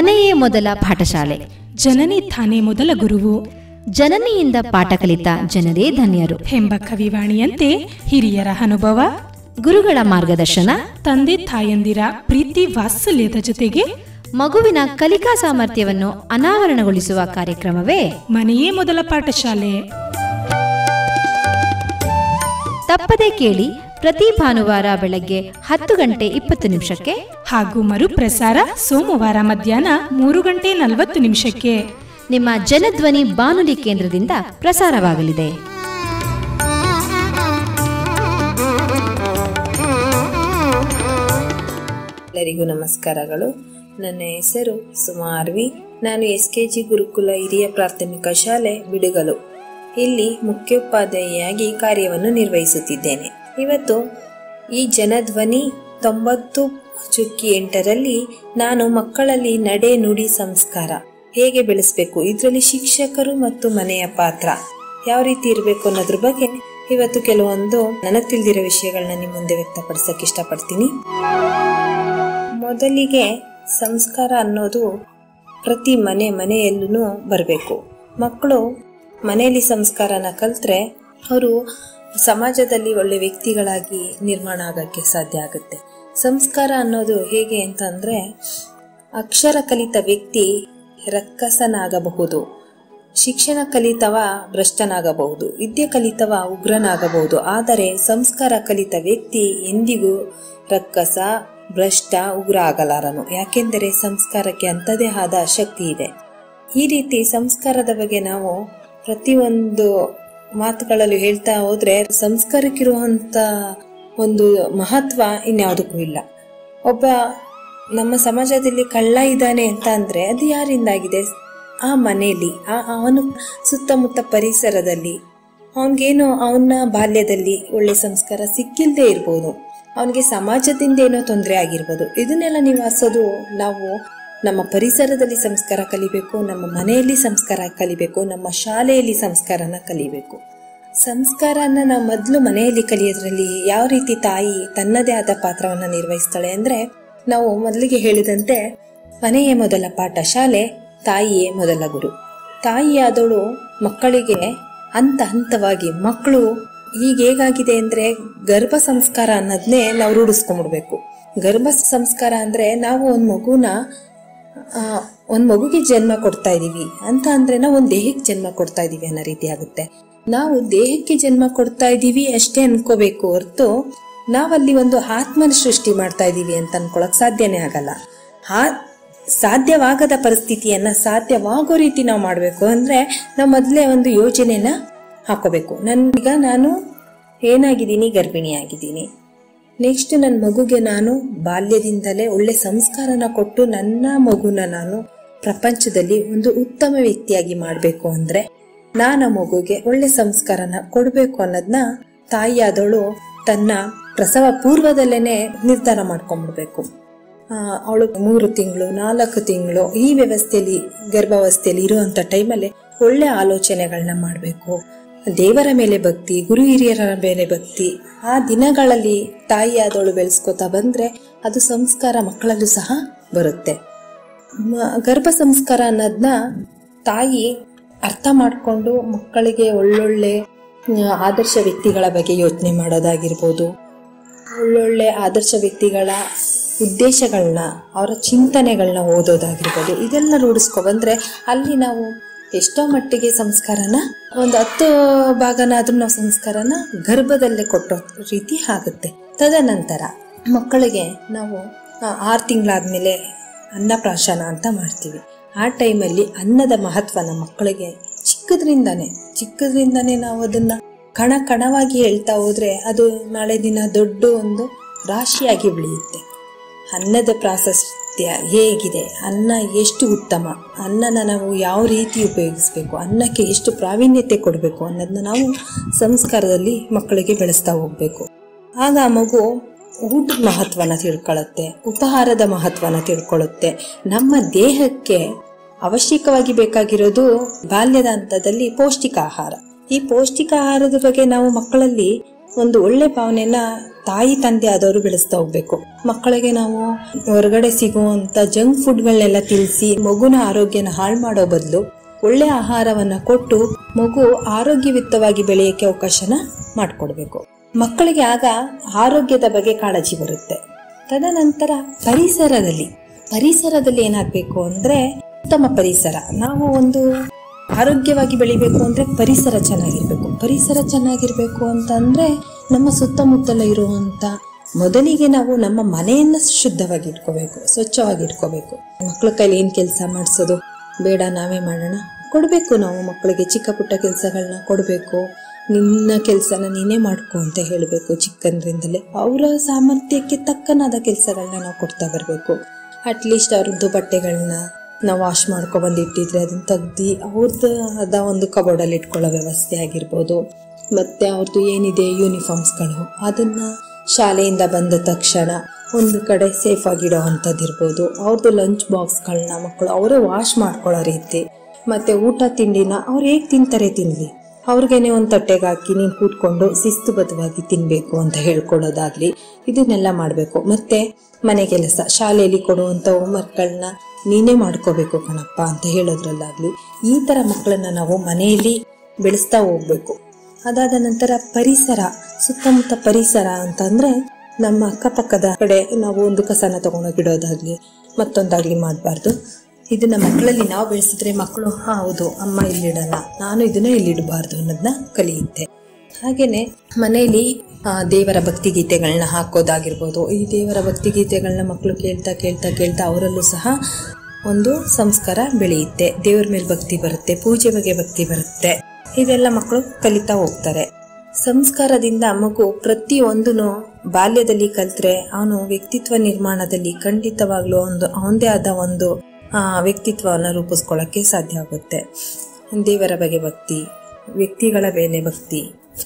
ಮನೆಯೇ ಮೊದಲ ಪಾಠಶಾಲೆ ಜನನಿ ತಾನೇ ಮೊದಲ ಗುರುವು ಜನನಿಯಿಂದ ಪಾಠ ಕಲಿತ ಜನರೇ ಧನ್ಯರು ಎಂಬ ಕವಿವಾಣಿಯಂತೆ ಹಿರಿಯರ ಅನುಭವ ಗುರುಗಳ ಮಾರ್ಗದರ್ಶನ ತಂದೆ ತಾಯಂದಿರ ಪ್ರೀತಿ ವಾತ್ಸಲ್ಯದ ಜೊತೆಗೆ ಮಗುವಿನ ಕಲಿಕಾ ಸಾಮರ್ಥ್ಯವನ್ನು ಅನಾವರಣಗೊಳಿಸುವ ಕಾರ್ಯಕ್ರಮವೇ ಮನೆಯೇ ಮೊದಲ ಪಾಠಶಾಲೆ ತಪ್ಪದೇ ಕೇಳಿ ಪ್ರತಿ ಭಾನುವಾರ ಬೆಳಗ್ಗೆ ಹತ್ತು ಗಂಟೆ ಇಪ್ಪತ್ತು ನಿಮಿಷಕ್ಕೆ ಹಾಗೂ ಮರುಪ್ರಸಾರ ಸೋಮವಾರ ಮಧ್ಯಾಹ್ನ ಮೂರು ಗಂಟೆ ನಲವತ್ತು ನಿಮಿಷಕ್ಕೆ ನಿಮ್ಮ ಜನಧ್ವನಿ ಬಾನುಲಿ ಕೇಂದ್ರದಿಂದ ಪ್ರಸಾರವಾಗಲಿದೆ ಎಲ್ಲರಿಗೂ ನಮಸ್ಕಾರಗಳು ನನ್ನ ಹೆಸರು ಸುಮಾರ್ವಿ ನಾನು ಎಸ್ ಕೆ ಜಿ ಗುರುಕುಲ ಹಿರಿಯ ಪ್ರಾಥಮಿಕ ಶಾಲೆ ಬಿಡುಗಲು ಇಲ್ಲಿ ಮುಖ್ಯೋಪಾಧ್ಯಾಯಿಯಾಗಿ ಕಾರ್ಯವನ್ನು ನಿರ್ವಹಿಸುತ್ತಿದ್ದೇನೆ ಇವತ್ತು ಈ ಜನಧ್ವನಿ ತೊಂಬತ್ತು ಚುಕ್ಕಿ ಎಂಟರಲ್ಲಿ ನಾನು ಮಕ್ಕಳಲ್ಲಿ ನಡೆ ನುಡಿ ಸಂಸ್ಕಾರ ಹೇಗೆ ಬೆಳೆಸಬೇಕು ಇದರಲ್ಲಿ ಶಿಕ್ಷಕರು ಮತ್ತು ಮನೆಯ ಪಾತ್ರ ಯಾವ ರೀತಿ ಇರಬೇಕು ಅನ್ನೋದ್ರ ಬಗ್ಗೆ ಇವತ್ತು ಕೆಲವೊಂದು ನನಗೆ ತಿಳಿದಿರೋ ವಿಷಯಗಳನ್ನ ನಿಮ್ಮ ಮುಂದೆ ವ್ಯಕ್ತಪಡಿಸಕ್ಕೆ ಇಷ್ಟಪಡ್ತೀನಿ ಮೊದಲಿಗೆ ಸಂಸ್ಕಾರ ಅನ್ನೋದು ಪ್ರತಿ ಮನೆ ಮನೆಯಲ್ಲೂ ಬರಬೇಕು ಮಕ್ಕಳು ಮನೆಯಲ್ಲಿ ಸಂಸ್ಕಾರನ ಕಲ್ತ್ರೆ ಅವರು ಸಮಾಜದಲ್ಲಿ ಒಳ್ಳೆ ವ್ಯಕ್ತಿಗಳಾಗಿ ನಿರ್ಮಾಣ ಆಗೋಕ್ಕೆ ಸಾಧ್ಯ ಆಗುತ್ತೆ ಸಂಸ್ಕಾರ ಅನ್ನೋದು ಹೇಗೆ ಅಂತಂದರೆ ಅಕ್ಷರ ಕಲಿತ ವ್ಯಕ್ತಿ ರಕ್ಕಸನಾಗಬಹುದು ಶಿಕ್ಷಣ ಕಲಿತವ ಭ್ರಷ್ಟನಾಗಬಹುದು ವಿದ್ಯೆ ಕಲಿತವ ಉಗ್ರನಾಗಬಹುದು ಆದರೆ ಸಂಸ್ಕಾರ ಕಲಿತ ವ್ಯಕ್ತಿ ಎಂದಿಗೂ ರಕ್ಕಸ ಭ್ರಷ್ಟ ಉಗ್ರ ಆಗಲಾರನು ಯಾಕೆಂದರೆ ಸಂಸ್ಕಾರಕ್ಕೆ ಅಂಥದೇ ಆದ ಶಕ್ತಿ ಇದೆ ಈ ರೀತಿ ಸಂಸ್ಕಾರದ ಬಗ್ಗೆ ನಾವು ಪ್ರತಿಯೊಂದು ಮಾತುಗಳಲ್ಲೂ ಹೇಳ್ತಾ ಹೋದ್ರೆ ಸಂಸ್ಕಾರಕ್ಕಿರುವಂತ ಒಂದು ಮಹತ್ವ ಇನ್ಯಾವುದಕ್ಕೂ ಇಲ್ಲ ಒಬ್ಬ ನಮ್ಮ ಸಮಾಜದಲ್ಲಿ ಕಳ್ಳ ಇದ್ದಾನೆ ಅಂತ ಅಂದ್ರೆ ಅದು ಯಾರಿಂದಾಗಿದೆ ಆ ಮನೆಯಲ್ಲಿ ಆ ಅವನು ಸುತ್ತಮುತ್ತ ಪರಿಸರದಲ್ಲಿ ಅವನಿಗೇನೋ ಅವನ ಬಾಲ್ಯದಲ್ಲಿ ಒಳ್ಳೆ ಸಂಸ್ಕಾರ ಸಿಕ್ಕಿಲ್ಲದೆ ಇರ್ಬೋದು ಅವನಿಗೆ ಸಮಾಜದಿಂದ ಏನೋ ತೊಂದರೆ ಆಗಿರ್ಬೋದು ಇದನ್ನೆಲ್ಲ ನಿವಾರಿಸೋದು ನಾವು ನಮ್ಮ ಪರಿಸರದಲ್ಲಿ ಸಂಸ್ಕಾರ ಕಲಿಬೇಕು ನಮ್ಮ ಮನೆಯಲ್ಲಿ ಸಂಸ್ಕಾರ ಕಲಿಬೇಕು ನಮ್ಮ ಶಾಲೆಯಲ್ಲಿ ಸಂಸ್ಕಾರನ ಕಲಿಬೇಕು ಸಂಸ್ಕಾರನ ನಾವು ಮೊದಲು ಮನೆಯಲ್ಲಿ ಕಲಿಯೋದ್ರಲ್ಲಿ ಯಾವ ರೀತಿ ತಾಯಿ ತನ್ನದೇ ಆದ ಪಾತ್ರವನ್ನು ನಿರ್ವಹಿಸ್ತಾಳೆ ಅಂದರೆ ನಾವು ಮೊದಲಿಗೆ ಹೇಳಿದಂತೆ ಮನೆಯೇ ಮೊದಲ ಪಾಠ ಶಾಲೆ ತಾಯಿಯೇ ಮೊದಲ ಗುರು ತಾಯಿಯಾದವಳು ಮಕ್ಕಳಿಗೆ ಹಂತ ಹಂತವಾಗಿ ಮಕ್ಕಳು ಈಗ ಹೇಗಾಗಿದೆ ಅಂದ್ರೆ ಗರ್ಭ ಸಂಸ್ಕಾರ ಅನ್ನೋದನ್ನೇ ನಾವು ರೂಢಿಸ್ಕೊಂಡ್ಬಿಡ್ಬೇಕು ಗರ್ಭ ಸಂಸ್ಕಾರ ಅಂದ್ರೆ ನಾವು ಒಂದು ಮಗುನ ಒಂದು ಮಗುಗೆ ಜನ್ಮ ಕೊಡ್ತಾ ಇದೀವಿ ಅಂತ ಅಂದ್ರೆ ನಾವು ಒಂದು ದೇಹಕ್ಕೆ ಜನ್ಮ ಕೊಡ್ತಾ ಇದೀವಿ ಅನ್ನೋ ರೀತಿ ಆಗುತ್ತೆ ನಾವು ದೇಹಕ್ಕೆ ಜನ್ಮ ಕೊಡ್ತಾ ಇದೀವಿ ಅಷ್ಟೇ ಅನ್ಕೋಬೇಕು ಹೊರತು ನಾವಲ್ಲಿ ಒಂದು ಆತ್ಮನ ಸೃಷ್ಟಿ ಮಾಡ್ತಾ ಇದೀವಿ ಅಂತ ಅನ್ಕೊಳಕ್ ಸಾಧ್ಯನೇ ಆಗಲ್ಲ ಆ ಸಾಧ್ಯವಾಗದ ಪರಿಸ್ಥಿತಿಯನ್ನ ಸಾಧ್ಯವಾಗೋ ರೀತಿ ನಾವು ಮಾಡಬೇಕು ಅಂದ್ರೆ ನಾವು ಮೊದಲೇ ಒಂದು ಯೋಜನೆನ ಹಾಕೋಬೇಕು ನನ್ಗ ನಾನು ಏನಾಗಿದ್ದೀನಿ ಗರ್ಭಿಣಿಯಾಗಿದ್ದೀನಿ ನೆಕ್ಸ್ಟ್ ನನ್ನ ಮಗುಗೆ ನಾನು ಬಾಲ್ಯದಿಂದಲೇ ಒಳ್ಳೆ ಸಂಸ್ಕಾರನ ಕೊಟ್ಟು ನನ್ನ ಮಗುನ ನಾನು ಪ್ರಪಂಚದಲ್ಲಿ ಒಂದು ಉತ್ತಮ ವ್ಯಕ್ತಿಯಾಗಿ ಮಾಡಬೇಕು ಅಂದ್ರೆ ನಾನು ಮಗುಗೆ ಒಳ್ಳೆ ಸಂಸ್ಕಾರನ ಕೊಡಬೇಕು ಅನ್ನೋದನ್ನ ತಾಯಿಯಾದವಳು ತನ್ನ ಪ್ರಸವ ಪೂರ್ವದಲ್ಲೇನೆ ನಿರ್ಧಾರ ಮಾಡ್ಕೊಂಡ್ಬಿಡ್ಬೇಕು ಅವಳು ಮೂರು ತಿಂಗಳು ನಾಲ್ಕು ತಿಂಗಳು ಈ ವ್ಯವಸ್ಥೆಯಲ್ಲಿ ಗರ್ಭಾವಸ್ಥೆಯಲ್ಲಿ ಇರುವಂತ ಟೈಮಲ್ಲಿ ಒಳ್ಳೆ ಆಲೋಚನೆಗಳನ್ನ ಮಾಡಬೇಕು ದೇವರ ಮೇಲೆ ಭಕ್ತಿ ಗುರು ಹಿರಿಯರ ಮೇಲೆ ಭಕ್ತಿ ಆ ದಿನಗಳಲ್ಲಿ ತಾಯಿಯಾದವಳು ಬೆಳೆಸ್ಕೋತಾ ಬಂದ್ರೆ ಅದು ಸಂಸ್ಕಾರ ಮಕ್ಕಳಲ್ಲೂ ಸಹ ಬರುತ್ತೆ ಗರ್ಭ ಸಂಸ್ಕಾರ ಅನ್ನೋದನ್ನ ತಾಯಿ ಅರ್ಥ ಮಾಡಿಕೊಂಡು ಮಕ್ಕಳಿಗೆ ಒಳ್ಳೊಳ್ಳೆ ಆದರ್ಶ ವ್ಯಕ್ತಿಗಳ ಬಗ್ಗೆ ಯೋಚನೆ ಮಾಡೋದಾಗಿರ್ಬೋದು ಒಳ್ಳೊಳ್ಳೆ ಆದರ್ಶ ವ್ಯಕ್ತಿಗಳ ಉದ್ದೇಶಗಳನ್ನ ಅವರ ಚಿಂತನೆಗಳನ್ನ ಓದೋದಾಗಿರ್ಬೋದು ಇದೆಲ್ಲ ರೂಢಿಸ್ಕೊ ಬಂದ್ರೆ ಅಲ್ಲಿ ನಾವು ಎಷ್ಟೋ ಮಟ್ಟಿಗೆ ಸಂಸ್ಕಾರನ ಒಂದು ಹತ್ತು ಭಾಗನಾದ್ರೂ ನಾವು ಸಂಸ್ಕಾರನ ಗರ್ಭದಲ್ಲೇ ಕೊಟ್ಟೋ ರೀತಿ ಆಗುತ್ತೆ ತದನಂತರ ಮಕ್ಕಳಿಗೆ ನಾವು ಆರು ತಿಂಗಳಾದ್ಮೇಲೆ ಅನ್ನಪ್ರಾಶನ ಅಂತ ಮಾಡ್ತೀವಿ ಆ ಟೈಮಲ್ಲಿ ಅನ್ನದ ಮಹತ್ವನ ಮಕ್ಕಳಿಗೆ ಚಿಕ್ಕದ್ರಿಂದಾನೇ ಚಿಕ್ಕದ್ರಿಂದಾನೇ ನಾವು ಅದನ್ನ ಕಣ ಕಣವಾಗಿ ಹೇಳ್ತಾ ಹೋದ್ರೆ ಅದು ನಾಳೆ ದಿನ ದೊಡ್ಡ ಒಂದು ರಾಶಿಯಾಗಿ ಬೆಳೆಯುತ್ತೆ ಅನ್ನದ ಪ್ರಾಶಸ್ತ್ಯ ಹೇಗಿದೆ ಅನ್ನ ಎಷ್ಟು ಉತ್ತಮ ಅನ್ನನ ನಾವು ಯಾವ ರೀತಿ ಉಪಯೋಗಿಸ್ಬೇಕು ಅನ್ನಕ್ಕೆ ಎಷ್ಟು ಪ್ರಾವೀಣ್ಯತೆ ಕೊಡಬೇಕು ಅನ್ನೋದನ್ನ ನಾವು ಸಂಸ್ಕಾರದಲ್ಲಿ ಮಕ್ಕಳಿಗೆ ಬೆಳೆಸ್ತಾ ಹೋಗ್ಬೇಕು ಆಗ ಆ ಮಗು ಊಟದ ಮಹತ್ವನ ತಿಳ್ಕೊಳ್ಳುತ್ತೆ ಉಪಹಾರದ ಮಹತ್ವನ ತಿಳ್ಕೊಳ್ಳುತ್ತೆ ನಮ್ಮ ದೇಹಕ್ಕೆ ಅವಶ್ಯಕವಾಗಿ ಬೇಕಾಗಿರೋದು ಬಾಲ್ಯದ ಹಂತದಲ್ಲಿ ಪೌಷ್ಟಿಕ ಆಹಾರ ಈ ಪೌಷ್ಟಿಕ ಆಹಾರದ ಬಗ್ಗೆ ನಾವು ಮಕ್ಕಳಲ್ಲಿ ಒಂದು ಒಳ್ಳೆ ಭಾವನೆನ ತಾಯಿ ತಂದೆ ಆದವರು ಬೆಳೆಸ್ತಾ ಹೋಗ್ಬೇಕು ಮಕ್ಕಳಿಗೆ ನಾವು ಹೊರಗಡೆ ಸಿಗುವಂತ ಜಂಕ್ ಫುಡ್ಗಳನ್ನೆಲ್ಲ ತಿಳಿಸಿ ಮಗುನ ಆರೋಗ್ಯನ ಹಾಳು ಮಾಡೋ ಬದಲು ಒಳ್ಳೆ ಆಹಾರವನ್ನ ಕೊಟ್ಟು ಮಗು ಆರೋಗ್ಯಯುತವಾಗಿ ಬೆಳೆಯಕ್ಕೆ ಅವಕಾಶನ ಮಾಡಿಕೊಡ್ಬೇಕು ಮಕ್ಕಳಿಗೆ ಆಗ ಆರೋಗ್ಯದ ಬಗ್ಗೆ ಕಾಳಜಿ ಬರುತ್ತೆ ತದನಂತರ ಪರಿಸರದಲ್ಲಿ ಪರಿಸರದಲ್ಲಿ ಏನಾಗಬೇಕು ಅಂದ್ರೆ ಉತ್ತಮ ಪರಿಸರ ನಾವು ಒಂದು ಆರೋಗ್ಯವಾಗಿ ಬೆಳಿಬೇಕು ಅಂದ್ರೆ ಪರಿಸರ ಚೆನ್ನಾಗಿರ್ಬೇಕು ಪರಿಸರ ಚೆನ್ನಾಗಿರ್ಬೇಕು ಅಂತಂದ್ರೆ ನಮ್ಮ ಸುತ್ತಮುತ್ತಲ ಇರುವಂತ ಮೊದಲಿಗೆ ನಾವು ನಮ್ಮ ಮನೆಯನ್ನ ಶುದ್ಧವಾಗಿ ಇಟ್ಕೋಬೇಕು ಸ್ವಚ್ಛವಾಗಿ ಇಟ್ಕೋಬೇಕು ಮಕ್ಕಳ ಕೈಲಿ ಏನ್ ಕೆಲಸ ಮಾಡಿಸೋದು ಬೇಡ ನಾವೇ ಮಾಡೋಣ ಕೊಡಬೇಕು ನಾವು ಮಕ್ಕಳಿಗೆ ಚಿಕ್ಕ ಪುಟ್ಟ ಕೆಲಸಗಳನ್ನ ಕೊಡಬೇಕು ನಿನ್ನ ಕೆಲಸನ ನೀನೇ ಮಾಡ್ಕೊ ಅಂತ ಹೇಳಬೇಕು ಚಿಕ್ಕಂದ್ರಿಂದಲೇ ಅವರ ಸಾಮರ್ಥ್ಯಕ್ಕೆ ತಕ್ಕನಾದ ಕೆಲಸಗಳನ್ನ ನಾವು ಕೊಡ್ತಾ ಬರಬೇಕು ಅಟ್ಲೀಸ್ಟ್ ಅವ್ರದ್ದು ಬಟ್ಟೆಗಳನ್ನ ನಾವು ವಾಶ್ ಮಾಡ್ಕೊ ಬಂದು ಇಟ್ಟಿದ್ರೆ ಅದನ್ನ ತೆಗ್ದು ಅವ್ರದ್ದು ಅದ ಒಂದು ಕಬೋರ್ಡಲ್ಲಿ ಇಟ್ಕೊಳ್ಳೋ ವ್ಯವಸ್ಥೆ ಆಗಿರ್ಬೋದು ಮತ್ತೆ ಅವ್ರದ್ದು ಏನಿದೆ ಯೂನಿಫಾರ್ಮ್ಸ್ಗಳು ಅದನ್ನ ಶಾಲೆಯಿಂದ ಬಂದ ತಕ್ಷಣ ಒಂದು ಕಡೆ ಸೇಫ್ ಆಗಿಡೋ ಅಂಥದ್ದು ಇರ್ಬೋದು ಅವ್ರದ್ದು ಲಂಚ್ ಬಾಕ್ಸ್ಗಳನ್ನ ಮಕ್ಕಳು ಅವರೇ ವಾಶ್ ಮಾಡ್ಕೊಳ್ಳೋ ರೀತಿ ಮತ್ತೆ ಊಟ ತಿಂಡಿನ ಅವ್ರು ಹೇಗೆ ತಿಂತಾರೆ ತಿನ್ಲಿ ಅವ್ರಿಗೇನೆ ಒಂದು ತಟ್ಟೆಗೆ ಹಾಕಿ ನೀನು ಕೂತ್ಕೊಂಡು ಶಿಸ್ತುಬದ್ಧವಾಗಿ ತಿನ್ಬೇಕು ಅಂತ ಹೇಳ್ಕೊಳ್ಳೋದಾಗ್ಲಿ ಇದನ್ನೆಲ್ಲ ಮಾಡಬೇಕು ಮತ್ತೆ ಮನೆ ಕೆಲಸ ಶಾಲೆಯಲ್ಲಿ ಕೊಡುವಂಥ ಹೋಮ್ವರ್ಕ್ಗಳನ್ನ ನೀನೇ ಮಾಡ್ಕೋಬೇಕು ಕಣಪ್ಪ ಅಂತ ಹೇಳೋದ್ರಲ್ಲಾಗ್ಲಿ ಈ ಥರ ಮಕ್ಕಳನ್ನ ನಾವು ಮನೆಯಲ್ಲಿ ಬೆಳೆಸ್ತಾ ಹೋಗ್ಬೇಕು ಅದಾದ ನಂತರ ಪರಿಸರ ಸುತ್ತಮುತ್ತ ಪರಿಸರ ಅಂತಂದ್ರೆ ನಮ್ಮ ಅಕ್ಕಪಕ್ಕದ ಕಡೆ ನಾವು ಒಂದು ಕಸನ ತಗೊಂಡೋಗಿಡೋದಾಗ್ಲಿ ಮತ್ತೊಂದಾಗ್ಲಿ ಮಾಡಬಾರ್ದು ಇದನ್ನ ಮಕ್ಕಳಲ್ಲಿ ನಾವು ಬೆಳೆಸಿದ್ರೆ ಮಕ್ಕಳು "ಹಾ, ಹೌದು ಅಮ್ಮ ಇಲ್ಲಿಡಲ್ಲ ನಾನು ಇದನ್ನ ಇಲ್ಲಿಡಬಾರ್ದು ಅನ್ನೋದನ್ನ ಕಲಿಯುತ್ತೆ ಹಾಗೇನೆ ಮನೆಯಲ್ಲಿ ಆ, ದೇವರ ಭಕ್ತಿ ಗೀತೆಗಳನ್ನ ಹಾಕೋದಾಗಿರ್ಬೋದು ಈ ದೇವರ ಭಕ್ತಿ ಗೀತೆಗಳನ್ನ ಮಕ್ಕಳು ಕೇಳ್ತಾ ಕೇಳ್ತಾ ಕೇಳ್ತಾ ಅವರಲ್ಲೂ ಸಹ ಒಂದು ಸಂಸ್ಕಾರ ಬೆಳೆಯುತ್ತೆ ದೇವ್ರ ಮೇಲೆ ಭಕ್ತಿ ಬರುತ್ತೆ ಪೂಜೆ ಬಗ್ಗೆ ಭಕ್ತಿ ಬರುತ್ತೆ ಇದೆಲ್ಲ ಮಕ್ಕಳು ಕಲಿತಾ ಹೋಗ್ತಾರೆ ಸಂಸ್ಕಾರದಿಂದ ಮಗು ಪ್ರತಿಯೊಂದನ್ನು ಬಾಲ್ಯದಲ್ಲಿ ಕಲ್ತ್ರೆ ಅವನು ವ್ಯಕ್ತಿತ್ವ ನಿರ್ಮಾಣದಲ್ಲಿ ಖಂಡಿತವಾಗ್ಲೂ ಒಂದು ಅವನದೇ ಆದ ಒಂದು ಆ, ವ್ಯಕ್ತಿತ್ವವನ್ನು ರೂಪಿಸ್ಕೊಳ್ಳೋಕ್ಕೆ ಸಾಧ್ಯ ಆಗುತ್ತೆ ದೇವರ ಬಗ್ಗೆ ಭಕ್ತಿ ವ್ಯಕ್ತಿಗಳ ಮೇಲೆ ಭಕ್ತಿ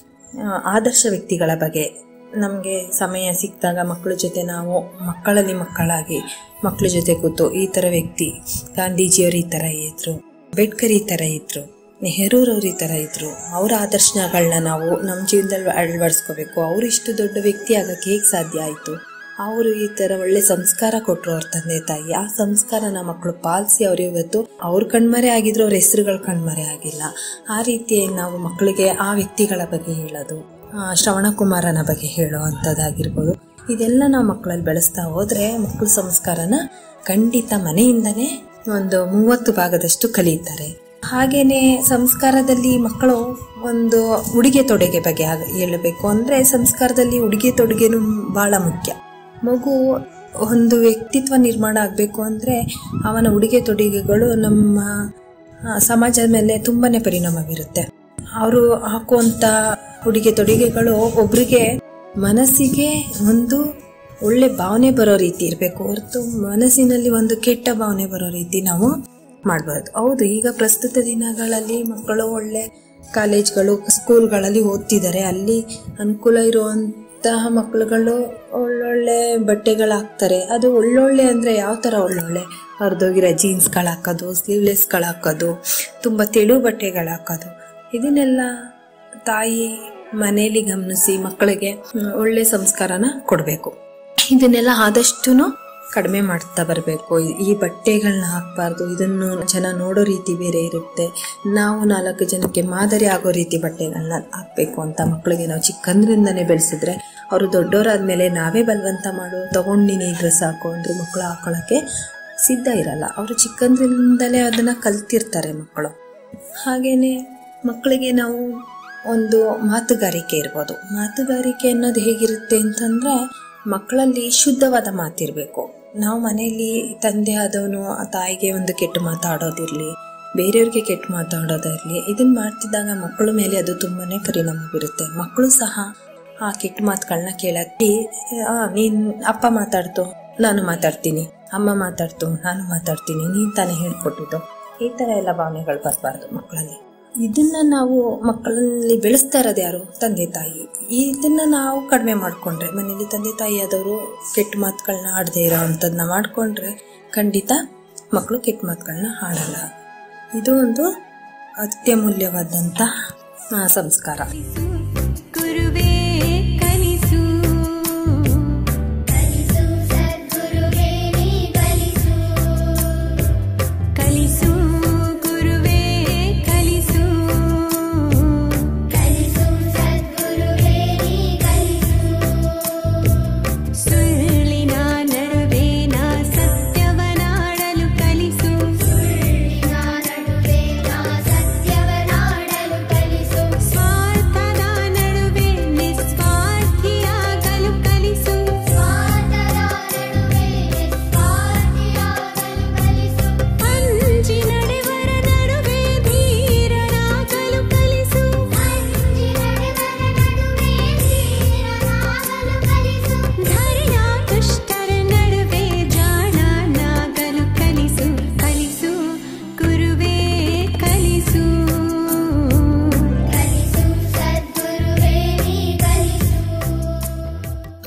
ಆ, ಆದರ್ಶ ವ್ಯಕ್ತಿಗಳ ಬಗ್ಗೆ ನಮಗೆ ಸಮಯ ಸಿಕ್ಕಿದಾಗ ಮಕ್ಕಳ ಜೊತೆ ನಾವು ಮಕ್ಕಳಲ್ಲಿ ಮಕ್ಕಳಾಗಿ ಮಕ್ಕಳ ಜೊತೆ ಕೂತು ಈ ಥರ ವ್ಯಕ್ತಿ ಗಾಂಧೀಜಿಯವರು ಈ ಥರ ಇದ್ರು ಅಂಬೇಡ್ಕರ್ ಈ ಥರ ಇದ್ರು ನೆಹರೂರವ್ರು ಈ ಥರ ಇದ್ರು ಅವರ ಆದರ್ಶಗಳನ್ನ ನಾವು ನಮ್ಮ ಜೀವನದಲ್ಲಿ ಅಳವಡಿಸ್ಕೋಬೇಕು ಅವರು ಇಷ್ಟು ದೊಡ್ಡ ವ್ಯಕ್ತಿ ಆಗಕ್ಕೆ ಹೇಗೆ ಸಾಧ್ಯ ಆಯಿತು ಅವರು ಈ ತರ ಒಳ್ಳೆ ಸಂಸ್ಕಾರ ಕೊಟ್ರು ಅವ್ರ ತಂದೆ ತಾಯಿ ಆ ಸಂಸ್ಕಾರನ ಮಕ್ಕಳು ಪಾಲಿಸಿ ಅವ್ರು ಇವತ್ತು ಅವ್ರ ಕಣ್ಮರೆ ಆಗಿದ್ರು ಅವ್ರ ಹೆಸರುಗಳು ಕಣ್ಮರೆ ಆಗಿಲ್ಲ ಆ ರೀತಿ ನಾವು ಮಕ್ಕಳಿಗೆ ಆ ವ್ಯಕ್ತಿಗಳ ಬಗ್ಗೆ ಹೇಳೋದು ಆ, ಶ್ರವಣಕುಮಾರನ ಬಗ್ಗೆ ಹೇಳೋ ಅಂಥದ್ದಾಗಿರ್ಬೋದು ಇದೆಲ್ಲ ನಾವು ಮಕ್ಕಳಲ್ಲಿ ಬೆಳೆಸ್ತಾ ಹೋದ್ರೆ ಮಕ್ಕಳ ಸಂಸ್ಕಾರನ ಖಂಡಿತ ಮನೆಯಿಂದನೇ ಒಂದು ಮೂವತ್ತು ಭಾಗದಷ್ಟು ಕಲಿತಾರೆ ಹಾಗೇನೆ ಸಂಸ್ಕಾರದಲ್ಲಿ ಮಕ್ಕಳು ಒಂದು ಉಡುಗೆ ತೊಡುಗೆ ಬಗ್ಗೆ ಆಗ- ಹೇಳಬೇಕು ಅಂದ್ರೆ ಸಂಸ್ಕಾರದಲ್ಲಿ ಉಡುಗೆ ತೊಡುಗೆನೂ ಬಹಳ ಮುಖ್ಯ ಮಗು ಒಂದು ವ್ಯಕ್ತಿತ್ವ ನಿರ್ಮಾಣ ಆಗಬೇಕು ಅಂದರೆ ಅವನ ಉಡುಗೆ ತೊಡುಗೆಗಳು ನಮ್ಮ ಆ, ಸಮಾಜದ ಮೇಲೆ ತುಂಬಾನೇ ಪರಿಣಾಮ ಬೀರುತ್ತೆ ಅವರು ಹಾಕುವಂಥ ಉಡುಗೆ ತೊಡುಗೆಗಳು ಒಬ್ರಿಗೆ ಮನಸ್ಸಿಗೆ ಒಂದು ಒಳ್ಳೆ ಭಾವನೆ ಬರೋ ರೀತಿ ಇರಬೇಕು ಹೊರತು ಮನಸ್ಸಿನಲ್ಲಿ ಒಂದು ಕೆಟ್ಟ ಭಾವನೆ ಬರೋ ರೀತಿ ನಾವು ಮಾಡಬಾರ್ದು ಹೌದು ಈಗ ಪ್ರಸ್ತುತ ದಿನಗಳಲ್ಲಿ ಮಕ್ಕಳು ಒಳ್ಳೆ ಕಾಲೇಜ್ಗಳು ಸ್ಕೂಲ್ಗಳಲ್ಲಿ ಓದ್ತಿದ್ದಾರೆ ಅಲ್ಲಿ ಅನುಕೂಲ ಇರುವಂತಹ ಮಕ್ಕಳುಗಳು ಒಳ್ಳೊಳ್ಳೆ ಬಟ್ಟೆಗಳು ಹಾಕ್ತಾರೆ ಅದು ಒಳ್ಳೊಳ್ಳೆ ಅಂದರೆ ಯಾವ ಥರ ಒಳ್ಳೊಳ್ಳೆ ಹರಿದೋಗಿರೋ ಜೀನ್ಸ್ಗಳು ಹಾಕೋದು ಸ್ಲೀವ್ಲೆಸ್ಗಳು ಹಾಕೋದು ತುಂಬ ತೆಳು ಬಟ್ಟೆಗಳು ಹಾಕೋದು ಇದನ್ನೆಲ್ಲ ತಾಯಿ ಮನೆಯಲ್ಲಿ ಗಮನಿಸಿ ಮಕ್ಕಳಿಗೆ ಹ್ಮ್, ಒಳ್ಳೆ ಸಂಸ್ಕಾರನ ಕೊಡಬೇಕು ಇದನ್ನೆಲ್ಲ ಆದಷ್ಟು ಕಡಿಮೆ ಮಾಡ್ತಾ ಬರಬೇಕು ಈ ಬಟ್ಟೆಗಳನ್ನ ಹಾಕಬಾರ್ದು ಇದನ್ನು ಜನ ನೋಡೋ ರೀತಿ ಬೇರೆ ಇರುತ್ತೆ ನಾವು ನಾಲ್ಕು ಜನಕ್ಕೆ ಮಾದರಿ ಆಗೋ ರೀತಿ ಬಟ್ಟೆಗಳನ್ನ ಹಾಕಬೇಕು ಅಂತ ಮಕ್ಕಳಿಗೆ ನಾವು ಚಿಕ್ಕಂದ್ರಿಂದನೇ ಬೆಳೆಸಿದ್ರೆ ಅವರು ದೊಡ್ಡವರಾದ್ಮೇಲೆ ನಾವೇ ಬಲವಂತ ಮಾಡು ತಗೊಂಡು ನೀನು ಈ ಡ್ರೆಸ್ ಹಾಕೋ ಅಂದ್ರು ಮಕ್ಕಳು ಹಾಕೊಳ್ಳೋಕ್ಕೆ ಸಿದ್ಧ ಇರಲ್ಲ ಅವರು ಚಿಕ್ಕಂದ್ರಿಂದಲೇ ಅದನ್ನ ಕಲ್ತಿರ್ತಾರೆ ಮಕ್ಕಳು ಹಾಗೇನೆ ಮಕ್ಕಳಿಗೆ ನಾವು ಒಂದು ಮಾತುಗಾರಿಕೆ ಇರ್ಬೋದು ಮಾತುಗಾರಿಕೆ ಅನ್ನೋದು ಹೇಗಿರುತ್ತೆ ಅಂತಂದ್ರೆ ಮಕ್ಕಳಲ್ಲಿ ಶುದ್ಧವಾದ ಮಾತಿರಬೇಕು ನಾವು ಮನೆಯಲ್ಲಿ ತಂದೆ ಆದವನು ಆ ತಾಯಿಗೆ ಒಂದು ಕೆಟ್ಟ ಮಾತಾಡೋದಿರಲಿ ಬೇರೆಯವ್ರಿಗೆ ಕೆಟ್ಟ ಮಾತಾಡೋದಿರಲಿ ಇದನ್ನ ಮಾಡ್ತಿದ್ದಾಗ ಮಕ್ಕಳ ಮೇಲೆ ಅದು ತುಂಬಾನೇ ಪರಿಣಾಮ ಬೀರುತ್ತೆ ಮಕ್ಕಳು ಸಹ ಆ ಕೆಟ್ಟ ಮಾತುಗಳನ್ನ ಕೇಳಕ್ಕೆ ಆ ನೀನ್ ಅಪ್ಪ ಮಾತಾಡ್ತು ನಾನು ಮಾತಾಡ್ತೀನಿ ಅಮ್ಮ ಮಾತಾಡ್ತು ನಾನು ಮಾತಾಡ್ತೀನಿ ನೀನ್ ತಾನೇ ಹೇಳ್ಕೊಟ್ಟಿದ್ದು ಈ ತರ ಎಲ್ಲ ಭಾವನೆಗಳು ಬರಬಾರ್ದು ಮಕ್ಕಳಲ್ಲಿ ಇದನ್ನ ನಾವು ಮಕ್ಕಳಲ್ಲಿ ಬೆಳೆಸ್ತಾ ಇರೋದು ಯಾರು ತಂದೆ ತಾಯಿ ಇದನ್ನ ನಾವು ಕಡಿಮೆ ಮಾಡ್ಕೊಂಡ್ರೆ ಮನೇಲಿ ತಂದೆ ತಾಯಿ ಆದವರು ಕೆಟ್ಟ ಮಾತುಗಳನ್ನ ಆಡದೆ ಇರೋ ಅಂಥದ್ದನ್ನ ಮಾಡ್ಕೊಂಡ್ರೆ ಖಂಡಿತ ಮಕ್ಕಳು ಕೆಟ್ಟ ಮಾತುಗಳನ್ನ ಆಡಲ್ಲ ಇದು ಒಂದು ಅತ್ಯಮೂಲ್ಯವಾದಂಥ ಆ, ಸಂಸ್ಕಾರ ಗುರುವೇ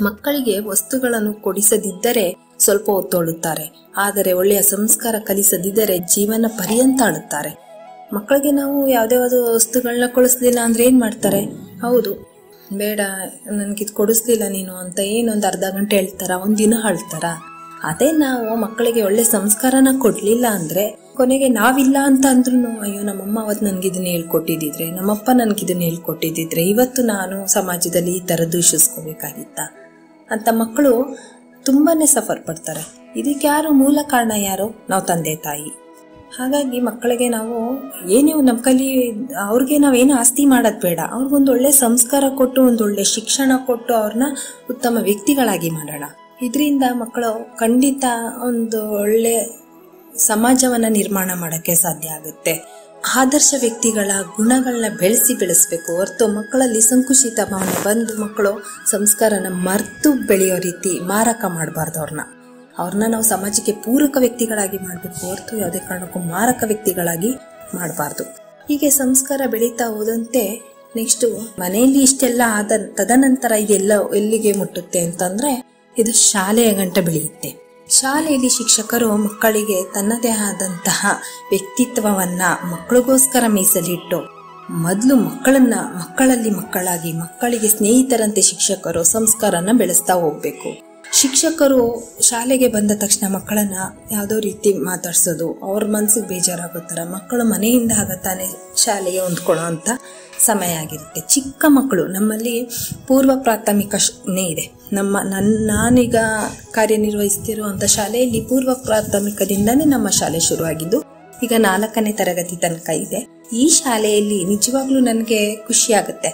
ಮಕ್ಕಳಿಗೆ ವಸ್ತುಗಳನ್ನು ಕೊಡಿಸದಿದ್ದರೆ ಸ್ವಲ್ಪ ಹೊತ್ತೊಳ್ಳುತ್ತಾರೆ ಆದರೆ ಒಳ್ಳೆಯ ಸಂಸ್ಕಾರ ಕಲಿಸದಿದ್ದರೆ ಜೀವನ ಪರ್ಯಂತ ಆಡುತ್ತಾರೆ ಮಕ್ಕಳಿಗೆ ನಾವು ಯಾವುದೇ ವಸ್ತುಗಳನ್ನ ಕೊಡಿಸ್ಲಿಲ್ಲ ಅಂದ್ರೆ ಏನ್ ಮಾಡ್ತಾರೆ ಹೌದು ಬೇಡ ನನ್ಗಿದ್ ಕೊಡಿಸ್ಲಿಲ್ಲ ನೀನು ಅಂತ ಏನೊಂದು ಅರ್ಧ ಗಂಟೆ ಹೇಳ್ತಾರ ಒಂದಿನ ಹೇಳ್ತಾರ ಅದೇ ನಾವು ಮಕ್ಕಳಿಗೆ ಒಳ್ಳೆ ಸಂಸ್ಕಾರನ ಕೊಡ್ಲಿಲ್ಲ ಅಂದ್ರೆ ಕೊನೆಗೆ ನಾವಿಲ್ಲ ಅಂತ ಅಂದ್ರೂ ಅಯ್ಯೋ ನಮ್ಮಮ್ಮ ಅವತ್ತು ನನ್ಗಿದನ್ನ ಹೇಳ್ಕೊಟ್ಟಿದ್ರೆ ನಮ್ಮಪ್ಪ ನನ್ಗಿದನ್ನ ಹೇಳ್ಕೊಟ್ಟಿದ್ರೆ ಇವತ್ತು ನಾನು ಸಮಾಜದಲ್ಲಿ ಈ ತರ ದೂಷಿಸ್ಕೋಬೇಕಾಗಿತ್ತ ಅಂತ ಮಕ್ಕಳು ತುಂಬಾನೇ ಸಫರ್ ಪಡ್ತಾರೆ ಇದಕ್ಕೆ ಯಾರು ಮೂಲ ಕಾರಣ ಯಾರು ನಾವು ತಂದೆ ತಾಯಿ ಹಾಗಾಗಿ ಮಕ್ಕಳಿಗೆ ನಾವು ಏನೇ ನಮ್ಮ ಕಲಿ ಅವ್ರಿಗೆ ನಾವೇನು ಆಸ್ತಿ ಮಾಡೋದು ಬೇಡ ಅವ್ರಿಗೊಂದು ಒಳ್ಳೆ ಸಂಸ್ಕಾರ ಕೊಟ್ಟು ಒಂದು ಒಳ್ಳೆ ಶಿಕ್ಷಣ ಕೊಟ್ಟು ಅವ್ರನ್ನ ಉತ್ತಮ ವ್ಯಕ್ತಿಗಳಾಗಿ ಮಾಡೋಣ ಇದರಿಂದ ಮಕ್ಕಳು ಖಂಡಿತ ಒಂದು ಒಳ್ಳೆ ಸಮಾಜವನ್ನ ನಿರ್ಮಾಣ ಮಾಡೋಕ್ಕೆ ಸಾಧ್ಯ ಆಗುತ್ತೆ ಆದರ್ಶ ವ್ಯಕ್ತಿಗಳ ಗುಣಗಳನ್ನ ಬೆಳೆಸಿ ಬೆಳೆಸ್ಬೇಕು ಹೊರತು ಮಕ್ಕಳಲ್ಲಿ ಸಂಕುಚಿತ ಭಾವನೆ ಬಂದು ಮಕ್ಕಳು ಸಂಸ್ಕಾರನ ಮರೆತು ಬೆಳೆಯೋ ರೀತಿ ಮಾರಕ ಮಾಡಬಾರ್ದು ಅವ್ರನ್ನ ಅವ್ರನ್ನ ನಾವು ಸಮಾಜಕ್ಕೆ ಪೂರಕ ವ್ಯಕ್ತಿಗಳಾಗಿ ಮಾಡಬೇಕು ಹೊರತು ಯಾವುದೇ ಕಾರಣಕ್ಕೂ ಮಾರಕ ವ್ಯಕ್ತಿಗಳಾಗಿ ಮಾಡಬಾರ್ದು ಹೀಗೆ ಸಂಸ್ಕಾರ ಬೆಳೀತಾ ಹೋದಂತೆ ನೆಕ್ಸ್ಟ್ ಮನೆಯಲ್ಲಿ ಇಷ್ಟೆಲ್ಲ ಆದ ತದನಂತರ ಇದೆಲ್ಲ ಎಲ್ಲಿಗೆ ಮುಟ್ಟುತ್ತೆ ಅಂತಂದ್ರೆ ಇದು ಶಾಲೆಯ ಗಂಟ ಬೆಳೆಯುತ್ತೆ ಶಾಲೆಯಲ್ಲಿ ಶಿಕ್ಷಕರು ಮಕ್ಕಳಿಗೆ ತನ್ನದೇ ಆದಂತಹ ವ್ಯಕ್ತಿತ್ವವನ್ನ ಮಕ್ಕಳಿಗೋಸ್ಕರ ಮೀಸಲಿಟ್ಟು ಮೊದಲು ಮಕ್ಕಳನ್ನ ಮಕ್ಕಳಲ್ಲಿ ಮಕ್ಕಳಾಗಿ ಮಕ್ಕಳಿಗೆ ಸ್ನೇಹಿತರಂತೆ ಶಿಕ್ಷಕರು ಸಂಸ್ಕಾರನ ಬೆಳೆಸ್ತಾ ಹೋಗ್ಬೇಕು ಶಿಕ್ಷಕರು ಶಾಲೆಗೆ ಬಂದ ತಕ್ಷಣ ಮಕ್ಕಳನ್ನ ಯಾವುದೋ ರೀತಿ ಮಾತಾಡ್ಸೋದು ಅವ್ರ ಮನ್ಸಿಗೆ ಬೇಜಾರಾಗೋ ಥರ ಮಕ್ಕಳು ಮನೆಯಿಂದ ಆಗತ್ತಾನೆ ಶಾಲೆಗೆ ಹೊಂದ್ಕೊಳ್ಳೋ ಅಂತ ಸಮಯ ಆಗಿರುತ್ತೆ ಚಿಕ್ಕ ಮಕ್ಕಳು ನಮ್ಮಲ್ಲಿ ಪೂರ್ವ ಪ್ರಾಥಮಿಕ ನೇ ಇದೆ ನಮ್ಮ ನನ್ನ ನಾನೀಗ ಕಾರ್ಯನಿರ್ವಹಿಸ್ತಿರುವಂಥ ಶಾಲೆಯಲ್ಲಿ ಪೂರ್ವ ಪ್ರಾಥಮಿಕದಿಂದನೇ ನಮ್ಮ ಶಾಲೆ ಶುರುವಾಗಿದ್ದು ಈಗ ನಾಲ್ಕನೇ ತರಗತಿ ತನಕ ಇದೆ ಈ ಶಾಲೆಯಲ್ಲಿ ನಿಜವಾಗ್ಲೂ ನನಗೆ ಖುಷಿ ಆಗುತ್ತೆ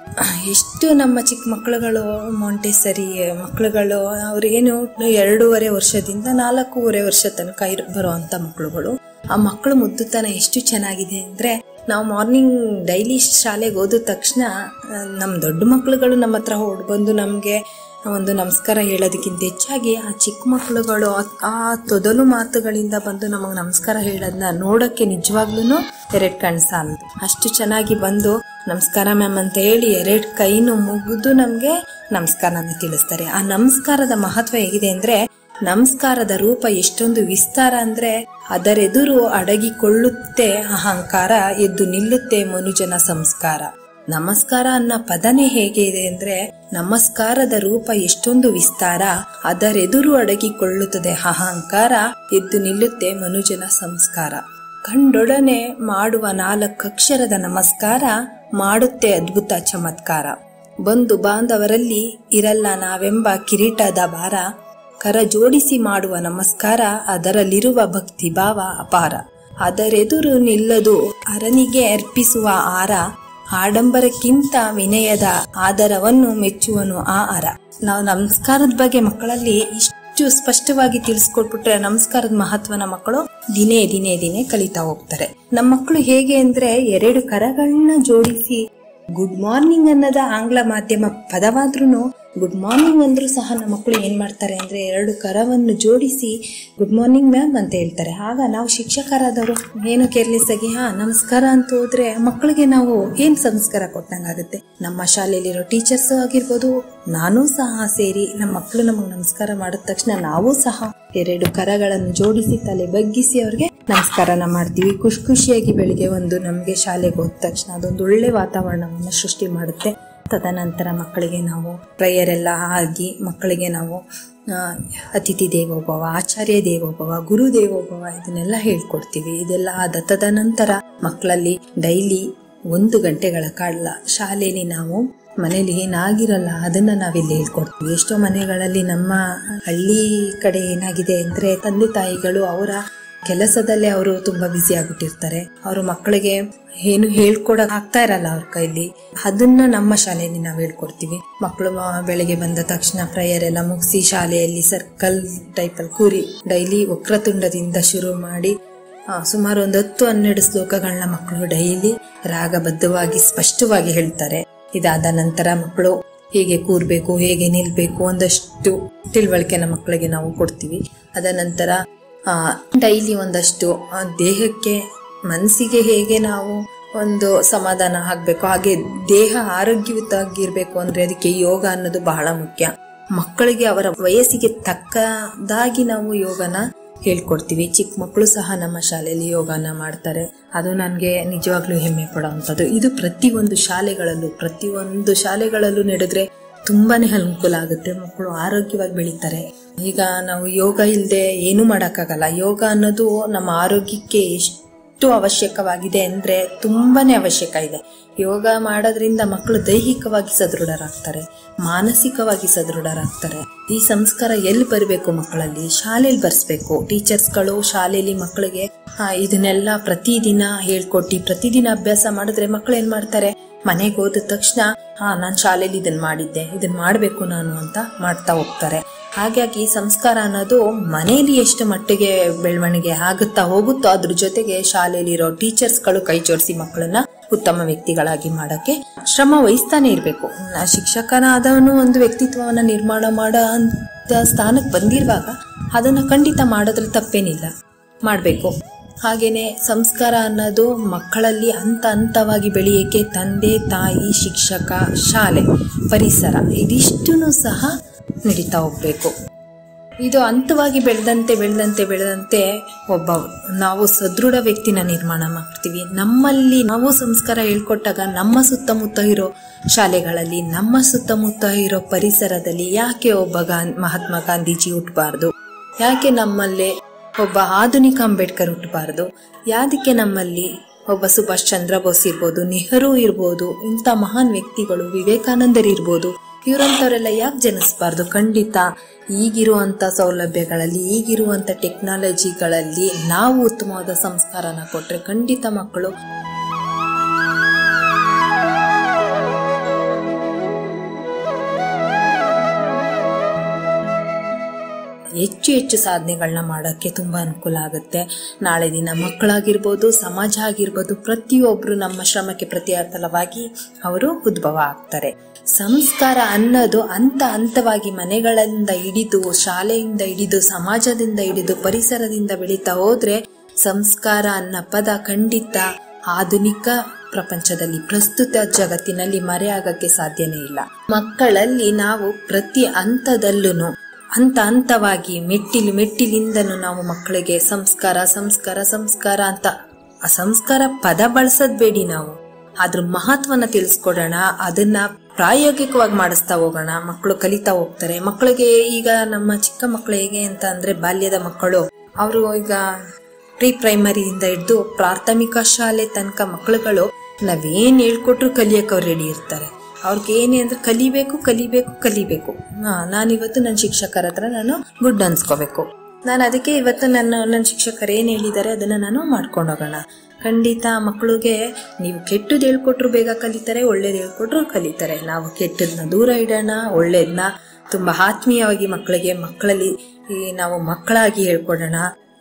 ಎಷ್ಟು ನಮ್ಮ ಚಿಕ್ಕ ಮಕ್ಕಳುಗಳು ಮೊಂಟೆಸರಿ ಮಕ್ಕಳುಗಳು ಅವ್ರಿಗೇನು ಎರಡೂವರೆ ವರ್ಷದಿಂದ ನಾಲ್ಕೂವರೆ ವರ್ಷ ತನಕ ಇರ್ ಬರುವಂತ ಮಕ್ಕಳುಗಳು ಆ ಮಕ್ಕಳು ಮುದ್ದುತನ ಎಷ್ಟು ಚೆನ್ನಾಗಿದೆ ಅಂದ್ರೆ ನಾವು ಮಾರ್ನಿಂಗ್ ಡೈಲಿ ಶಾಲೆಗೆ ಹೋದ ತಕ್ಷಣ ನಮ್ಮ ದೊಡ್ಡ ಮಕ್ಕಳುಗಳು ನಮ್ಮ ಹತ್ರ ಹೊಡ್ ಬಂದು ನಮಗೆ ಒಂದು ನಮಸ್ಕಾರ ಹೇಳೋದಕ್ಕಿಂತ ಹೆಚ್ಚಾಗಿ ಆ ಚಿಕ್ಕ ಮಕ್ಕಳುಗಳು ಆ ತೊದಲು ಮಾತುಗಳಿಂದ ಬಂದು ನಮಗೆ ನಮಸ್ಕಾರ ಹೇಳೋದನ್ನ ನೋಡೋಕ್ಕೆ ನಿಜವಾಗ್ಲೂ ಎರಡು ಕಣ್ ಸಾಲದು ಅಷ್ಟು ಚೆನ್ನಾಗಿ ಬಂದು ನಮಸ್ಕಾರ ಮ್ಯಾಮ್ ಅಂತ ಹೇಳಿ ಎರಡು ಕೈನು ಮುಗಿದು ನಮಗೆ ನಮಸ್ಕಾರನ ತಿಳಿಸ್ತಾರೆ ಆ ನಮಸ್ಕಾರದ ಮಹತ್ವ ಹೇಗಿದೆ ಅಂದ್ರೆ ನಮಸ್ಕಾರದ ರೂಪ ಎಷ್ಟೊಂದು ವಿಸ್ತಾರ ಅಂದ್ರೆ ಅದರೆದುರು ಅಡಗಿಕೊಳ್ಳುತ್ತೆ ಅಹಂಕಾರ ಎದ್ದು ನಿಲ್ಲುತ್ತೆ ಮನುಜನ ಸಂಸ್ಕಾರ ನಮಸ್ಕಾರ ಅನ್ನೋ ಪದನೇ ಹೇಗೆ ಇದೆ ಅಂದ್ರೆ ನಮಸ್ಕಾರದ ರೂಪ ಎಷ್ಟೊಂದು ವಿಸ್ತಾರ ಅದರೆದುರು ಅಡಗಿಕೊಳ್ಳುತ್ತದೆ ಅಹಂಕಾರ ಎದ್ದು ನಿಲ್ಲುತ್ತೆ ಮನುಜನ ಸಂಸ್ಕಾರ ಕಂಡೊಡನೆ ಮಾಡುವ ನಾಲ್ಕಕ್ಷರದ ನಮಸ್ಕಾರ ಮಾಡುತ್ತೆ ಅದ್ಭುತ ಚಮತ್ಕಾರ ಬಂಧು ಬಾಂಧವರಲ್ಲಿ ಇರಲ್ಲ ನಾವೆಂಬ ಕಿರೀಟದ ಭಾರ ಕರ ಜೋಡಿಸಿ ಮಾಡುವ ನಮಸ್ಕಾರ ಅದರಲ್ಲಿರುವ ಭಕ್ತಿ ಭಾವ ಅಪಾರ ಅದರೆದುರು ನಿಲ್ಲದು ಅರನಿಗೆ ಅರ್ಪಿಸುವ ಆರ ಆಡಂಬರಕ್ಕಿಂತ ವಿನಯದ ಆದರವನ್ನು ಮೆಚ್ಚುವನು ಆ ಅರ ನಾವು ನಮಸ್ಕಾರದ ಬಗ್ಗೆ ಮಕ್ಕಳಲ್ಲಿ ಇಷ್ಟು ಸ್ಪಷ್ಟವಾಗಿ ತಿಳಿಸ್ಕೊಟ್ಬಿಟ್ರೆ ನಮಸ್ಕಾರದ ಮಹತ್ವನ ಮಕ್ಕಳು ದಿನೇ ದಿನೇ ದಿನೇ ಕಲಿತಾ ಹೋಗ್ತಾರೆ ನಮ್ಮ ಮಕ್ಕಳು ಹೇಗೆ ಅಂದ್ರೆ ಎರಡು ಕರಗಳನ್ನ ಜೋಡಿಸಿ ಗುಡ್ ಮಾರ್ನಿಂಗ್ ಅನ್ನೋದ ಆಂಗ್ಲ ಮಾಧ್ಯಮ ಪದವಾದ್ರೂ ಗುಡ್ ಮಾರ್ನಿಂಗ್ ಅಂದ್ರೂ ಸಹ ನಮ್ಮ ಮಕ್ಕಳು ಏನ್ ಮಾಡ್ತಾರೆ ಅಂದ್ರೆ ಎರಡು ಕರವನ್ನು ಜೋಡಿಸಿ ಗುಡ್ ಮಾರ್ನಿಂಗ್ ಮ್ಯಾಮ್ ಅಂತ ಹೇಳ್ತಾರೆ ಆಗ ನಾವು ಶಿಕ್ಷಕರಾದವರು ಏನು ಕೇರ್ಲೆಸ್ ಆಗಿ ಹಾ ನಮಸ್ಕಾರ ಅಂತ ಹೋದ್ರೆ ಮಕ್ಕಳಿಗೆ ನಾವು ಏನ್ ಸಂಸ್ಕಾರ ಕೊಟ್ಟಂಗಾಗುತ್ತೆ ನಮ್ಮ ಶಾಲೆಯಲ್ಲಿರೋ ಟೀಚರ್ಸ್ ಆಗಿರ್ಬೋದು ನಾನು ಸಹ ಸೇರಿ ನಮ್ಮ ಮಕ್ಕಳು ನಮಗೆ ನಮಸ್ಕಾರ ಮಾಡಿದ ತಕ್ಷಣ ನಾವು ಸಹ ಎರಡು ಕರಗಳನ್ನು ಜೋಡಿಸಿ ತಲೆ ಬಗ್ಗಿಸಿ ಅವ್ರಿಗೆ ನಮಸ್ಕಾರನ ಮಾಡ್ತೀವಿ ಖುಷಿ ಖುಷಿಯಾಗಿ ಬೆಳಿಗ್ಗೆ ಒಂದು ನಮಗೆ ಶಾಲೆಗೆ ಹೋದ ತಕ್ಷಣ ಅದೊಂದು ಒಳ್ಳೆ ವಾತಾವರಣವನ್ನು ಸೃಷ್ಟಿ ಮಾಡುತ್ತೆ ತದನಂತರ ಮಕ್ಕಳಿಗೆ ನಾವು ಪ್ರೇಯರ್ ಎಲ್ಲ ಆಗಿ ಮಕ್ಕಳಿಗೆ ನಾವು ಆ, ಅತಿಥಿ ದೇವೋಭವ ಆಚಾರ್ಯ ದೇವೋಭವ ಗುರು ದೇವೋಭವ ಇದನ್ನೆಲ್ಲ ಹೇಳ್ಕೊಡ್ತೀವಿ ಇದೆಲ್ಲ ಆದ ತದನಂತರ ಮಕ್ಕಳಲ್ಲಿ ಡೈಲಿ ಒಂದು ಗಂಟೆಗಳ ಕಾಲ ಶಾಲೆಯಲ್ಲಿ ನಾವು ಮನೇಲಿ ಏನಾಗಿರಲ್ಲ ಅದನ್ನ ನಾವಿಲ್ಲಿ ಹೇಳ್ಕೊಡ್ತೀವಿ ಎಷ್ಟೋ ಮನೆಗಳಲ್ಲಿ ನಮ್ಮ ಹಳ್ಳಿ ಕಡೆ ಏನಾಗಿದೆ ಅಂದ್ರೆ ತಂದೆ ತಾಯಿಗಳು ಅವರ ಕೆಲಸದಲ್ಲೇ ಅವರು ತುಂಬಾ ಬ್ಯುಸಿ ಆಗ್ಬಿಟ್ಟಿರ್ತಾರೆ ಅವರು ಮಕ್ಕಳಿಗೆ ಏನು ಹೇಳ್ಕೊಡಕ್ ಆಗ್ತಾ ಇರಲ್ಲ ಅವ್ರ ಕೈಲಿ ಅದನ್ನ ನಮ್ಮ ಶಾಲೆಯಲ್ಲಿ ನಾವು ಹೇಳ್ಕೊಡ್ತೀವಿ ಮಕ್ಕಳು ಬೆಳಗ್ಗೆ ಬಂದ ತಕ್ಷಣ ಪ್ರೇಯರ್ ಎಲ್ಲ ಮುಗಿಸಿ ಶಾಲೆಯಲ್ಲಿ ಸರ್ಕಲ್ ಟೈಪಲ್ಲಿ ಕೂರಿ ಡೈಲಿ ವಕ್ರತುಂಡದಿಂದ ಶುರು ಮಾಡಿ ಆ, ಸುಮಾರು ಒಂದು ಹತ್ತು ಹನ್ನೆರಡು ಶ್ಲೋಕಗಳನ್ನ ಮಕ್ಕಳು ಡೈಲಿ ರಾಗಬದ್ಧವಾಗಿ ಸ್ಪಷ್ಟವಾಗಿ ಹೇಳ್ತಾರೆ ಇದಾದ ನಂತರ ಮಕ್ಕಳು ಹೇಗೆ ಕೂರ್ಬೇಕು ಹೇಗೆ ನಿಲ್ಬೇಕು ಒಂದಷ್ಟು ತಿಳುವಳಿಕೆನ ಮಕ್ಕಳಿಗೆ ನಾವು ಕೊಡ್ತೀವಿ ಅದ ನಂತರ ಡೈಲಿ ಒಂದಷ್ಟು ಆ, ದೇಹಕ್ಕೆ ಮನಸ್ಸಿಗೆ ಹೇಗೆ ನಾವು ಒಂದು ಸಮಾಧಾನ ಆಗಬೇಕು ಹಾಗೆ ದೇಹ ಆರೋಗ್ಯಯುತವಾಗಿರ್ಬೇಕು ಅಂದ್ರೆ ಅದಕ್ಕೆ ಯೋಗ ಅನ್ನೋದು ಬಹಳ ಮುಖ್ಯ ಮಕ್ಕಳಿಗೆ ಅವರ ವಯಸ್ಸಿಗೆ ತಕ್ಕದಾಗಿ ನಾವು ಯೋಗನ ಹೇಳ್ಕೊಡ್ತೀವಿ ಚಿಕ್ಕ ಮಕ್ಕಳು ಸಹ ನಮ್ಮ ಶಾಲೆಯಲ್ಲಿ ಯೋಗನ ಮಾಡ್ತಾರೆ ಅದು ನನಗೆ ನಿಜವಾಗ್ಲೂ ಹೆಮ್ಮೆ ಪಡೋವಂಥದ್ದು ಇದು ಪ್ರತಿಯೊಂದು ಶಾಲೆಗಳಲ್ಲೂ ಪ್ರತಿಯೊಂದು ಶಾಲೆಗಳಲ್ಲೂ ನಡೆದ್ರೆ ತುಂಬಾನೇ ಅನುಕೂಲ ಆಗುತ್ತೆ ಮಕ್ಕಳು ಆರೋಗ್ಯವಾಗಿ ಬೆಳೀತಾರೆ ಈಗ ನಾವು ಯೋಗ ಇಲ್ಲದೆ ಏನೂ ಮಾಡೋಕ್ಕಾಗಲ್ಲ ಯೋಗ ಅನ್ನೋದು ನಮ್ಮ ಆರೋಗ್ಯಕ್ಕೆ ಎಷ್ಟು ಅವಶ್ಯಕವಾಗಿದೆ ಅಂದರೆ ತುಂಬಾನೇ ಅವಶ್ಯಕ ಇದೆ ಯೋಗ ಮಾಡೋದ್ರಿಂದ ಮಕ್ಕಳು ದೈಹಿಕವಾಗಿ ಸದೃಢರಾಗ್ತಾರೆ ಮಾನಸಿಕವಾಗಿ ಸದೃಢರಾಗ್ತಾರೆ ಈ ಸಂಸ್ಕಾರ ಎಲ್ಲಿ ಬರಬೇಕು ಮಕ್ಕಳಲ್ಲಿ ಶಾಲೆಯಲ್ಲಿ ಬರ್ಸ್ಬೇಕು ಟೀಚರ್ಸ್ಗಳು ಶಾಲೆಯಲ್ಲಿ ಮಕ್ಕಳಿಗೆ ಆ, ಇದನ್ನೆಲ್ಲ ಪ್ರತಿದಿನ ಹೇಳ್ಕೊಟ್ಟು ಪ್ರತಿದಿನ ಅಭ್ಯಾಸ ಮಾಡಿದ್ರೆ ಮಕ್ಕಳು ಏನ್ ಮಾಡ್ತಾರೆ ಮನೆಗೆ ಹೋದ ತಕ್ಷಣ ಹಾ ನಾನು ಶಾಲೆಯಲ್ಲಿ ಇದನ್ನ ಮಾಡಿದ್ದೆ ಇದನ್ನ ಮಾಡಬೇಕು ನಾನು ಅಂತ ಮಾಡ್ತಾ ಹೋಗ್ತಾರೆ ಹಾಗಾಗಿ ಸಂಸ್ಕಾರ ಅನ್ನೋದು ಮನೆಯಲ್ಲಿ ಎಷ್ಟು ಮಟ್ಟಿಗೆ ಬೆಳವಣಿಗೆ ಆಗುತ್ತಾ ಹೋಗುತ್ತೋ ಅದ್ರ ಜೊತೆಗೆ ಶಾಲೆಯಲ್ಲಿರೋ ಟೀಚರ್ಸ್ಗಳು ಕೈ ಜೋಡಿಸಿ ಮಕ್ಕಳನ್ನ ಉತ್ತಮ ವ್ಯಕ್ತಿಗಳಾಗಿ ಮಾಡಕ್ಕೆ ಶ್ರಮ ವಹಿಸ್ತಾನೆ ಇರಬೇಕು ಶಿಕ್ಷಕನಾದವನು ಒಂದು ವ್ಯಕ್ತಿತ್ವವನ್ನ ನಿರ್ಮಾಣ ಮಾಡೋ ಅಂತ ಸ್ಥಾನಕ್ಕೆ ಬಂದಿರುವಾಗ ಅದನ್ನ ಖಂಡಿತ ಮಾಡೋದ್ರಲ್ಲಿ ತಪ್ಪೇನಿಲ್ಲ ಮಾಡಬೇಕು ಹಾಗೇನೆ ಸಂಸ್ಕಾರ ಅನ್ನೋದು ಮಕ್ಕಳಲ್ಲಿ ಹಂತ ಹಂತವಾಗಿ ಬೆಳೆಯಕ್ಕೆ ತಂದೆ ತಾಯಿ ಶಿಕ್ಷಕ ಶಾಲೆ ಪರಿಸರ ಇದಿಷ್ಟೂ ಸಹ ನಡೀತಾ ಹೋಗ್ಬೇಕು ಇದು ಹಂತವಾಗಿ ಬೆಳೆದಂತೆ ಬೆಳೆದಂತೆ ಬೆಳೆದಂತೆ ಒಬ್ಬ ನಾವು ಸದೃಢ ವ್ಯಕ್ತಿನ ನಿರ್ಮಾಣ ಮಾಡ್ತೀವಿ ನಮ್ಮಲ್ಲಿ ನಾವು ಸಂಸ್ಕಾರ ಹೇಳ್ಕೊಟ್ಟಾಗ ನಮ್ಮ ಸುತ್ತಮುತ್ತ ಇರೋ ಶಾಲೆಗಳಲ್ಲಿ ನಮ್ಮ ಸುತ್ತಮುತ್ತ ಇರೋ ಪರಿಸರದಲ್ಲಿ ಯಾಕೆ ಒಬ್ಬ ಗಾನ್ ಮಹಾತ್ಮ ಗಾಂಧೀಜಿ ಹುಟ್ಟಬಾರ್ದು ಯಾಕೆ ನಮ್ಮಲ್ಲೇ ಒಬ್ಬ ಆಧುನಿಕ ಅಂಬೇಡ್ಕರ್ ಹುಟ್ಟಬಾರ್ದು ಯಾದಕ್ಕೆ ನಮ್ಮಲ್ಲಿ ಒಬ್ಬ ಸುಭಾಷ್ ಚಂದ್ರ ಬೋಸ್ ಇರ್ಬೋದು ನೆಹರು ಇರ್ಬೋದು ಇಂಥ ಮಹಾನ್ ವ್ಯಕ್ತಿಗಳು ವಿವೇಕಾನಂದರ್ ಇರ್ಬೋದು ಇವರಂಥವರೆಲ್ಲ ಯಾಕೆ ಜನಿಸ್ಬಾರ್ದು ಖಂಡಿತ ಈಗಿರುವಂಥ ಸೌಲಭ್ಯಗಳಲ್ಲಿ ಈಗಿರುವಂಥ ಟೆಕ್ನಾಲಜಿಗಳಲ್ಲಿ ನಾವು ಉತ್ತಮವಾದ ಸಂಸ್ಕಾರನ ಕೊಟ್ಟರೆ ಖಂಡಿತ ಮಕ್ಕಳು ಹೆಚ್ಚು ಹೆಚ್ಚು ಸಾಧನೆಗಳನ್ನ ಮಾಡೋಕ್ಕೆ ತುಂಬ ಅನುಕೂಲ ಆಗುತ್ತೆ ನಾಳೆ ದಿನ ಮಕ್ಕಳಾಗಿರ್ಬೋದು ಸಮಾಜ ಆಗಿರ್ಬೋದು ಪ್ರತಿಯೊಬ್ಬರು ನಮ್ಮ ಶ್ರಮಕ್ಕೆ ಪ್ರತಿಫಲವಾಗಿ ಅವರು ಉದ್ಭವ ಆಗ್ತಾರೆ ಸಂಸ್ಕಾರ ಅನ್ನೋದು ಹಂತ ಹಂತವಾಗಿ ಮನೆಗಳಿಂದ ಹಿಡಿದು ಶಾಲೆಯಿಂದ ಹಿಡಿದು ಸಮಾಜದಿಂದ ಹಿಡಿದು ಪರಿಸರದಿಂದ ಬೆಳೀತಾ ಹೋದ್ರೆ ಸಂಸ್ಕಾರ ಅನ್ನೋ ಪದ ಖಂಡಿತ ಆಧುನಿಕ ಪ್ರಪಂಚದಲ್ಲಿ ಪ್ರಸ್ತುತ ಜಗತ್ತಿನಲ್ಲಿ ಮರೆಯಾಗಕ್ಕೆ ಸಾಧ್ಯನೇ ಇಲ್ಲ ಮಕ್ಕಳಲ್ಲಿ ನಾವು ಪ್ರತಿ ಹಂತದಲ್ಲೂ ಹಂತ ಹಂತವಾಗಿ ಮೆಟ್ಟಿಲು ಮೆಟ್ಟಿಲಿಂದನೂ ನಾವು ಮಕ್ಕಳಿಗೆ ಸಂಸ್ಕಾರ ಸಂಸ್ಕಾರ ಸಂಸ್ಕಾರ ಅಂತ ಆ ಸಂಸ್ಕಾರ ಪದ ಬಳಸೋದ್ ಬೇಡಿ ನಾವು ಅದ್ರ ಮಹತ್ವನ ತಿಳಿಸ್ಕೊಡೋಣ ಅದನ್ನ ಪ್ರಾಯೋಗಿಕವಾಗಿ ಮಾಡಿಸ್ತಾ ಹೋಗೋಣ ಮಕ್ಕಳು ಕಲಿತಾ ಹೋಗ್ತಾರೆ ಮಕ್ಕಳಿಗೆ ಈಗ ನಮ್ಮ ಚಿಕ್ಕ ಮಕ್ಕಳು ಹೇಗೆ ಅಂತ ಅಂದ್ರೆ ಬಾಲ್ಯದ ಮಕ್ಕಳು ಅವರು ಈಗ ಪ್ರೀ ಪ್ರೈಮರಿಯಿಂದ ಹಿಡಿದು ಪ್ರಾಥಮಿಕ ಶಾಲೆ ತನಕ ಮಕ್ಕಳುಗಳು ನಾವೇನ್ ಹೇಳ್ಕೊಟ್ರು ಕಲಿಯಕ್ಕೆ ಅವ್ರು ರೆಡಿ ಇರ್ತಾರೆ ಅವ್ರಿಗೆ ಏನೇ ಅಂದ್ರೆ ಕಲಿಬೇಕು ಕಲಿಬೇಕು ಕಲಿಬೇಕು ಹಾ ನಾನಿವತ್ತು ನನ್ನ ಶಿಕ್ಷಕರ ಹತ್ರ ನಾನು ಗುಡ್ ಅನ್ಸ್ಕೋಬೇಕು ನಾನು ಅದಕ್ಕೆ ಇವತ್ತು ನನ್ನ ನನ್ನ ಶಿಕ್ಷಕರು ಏನು ಹೇಳಿದ್ದಾರೆ ಅದನ್ನ ನಾನು ಮಾಡ್ಕೊಂಡು ಹೋಗೋಣ ಖಂಡಿತ ಮಕ್ಕಳಿಗೆ ನೀವು ಕೆಟ್ಟದ್ದು ಹೇಳ್ಕೊಟ್ರು ಬೇಗ ಕಲಿತಾರೆ ಒಳ್ಳೇದು ಹೇಳ್ಕೊಟ್ರು ಕಲಿತಾರೆ ನಾವು ಕೆಟ್ಟದನ್ನ ದೂರ ಇಡೋಣ ಒಳ್ಳೇದನ್ನ ತುಂಬಾ ಆತ್ಮೀಯವಾಗಿ ಮಕ್ಕಳಿಗೆ ಮಕ್ಕಳಲ್ಲಿ ಈ ನಾವು ಮಕ್ಕಳಾಗಿ ಹೇಳ್ಕೊಡೋಣ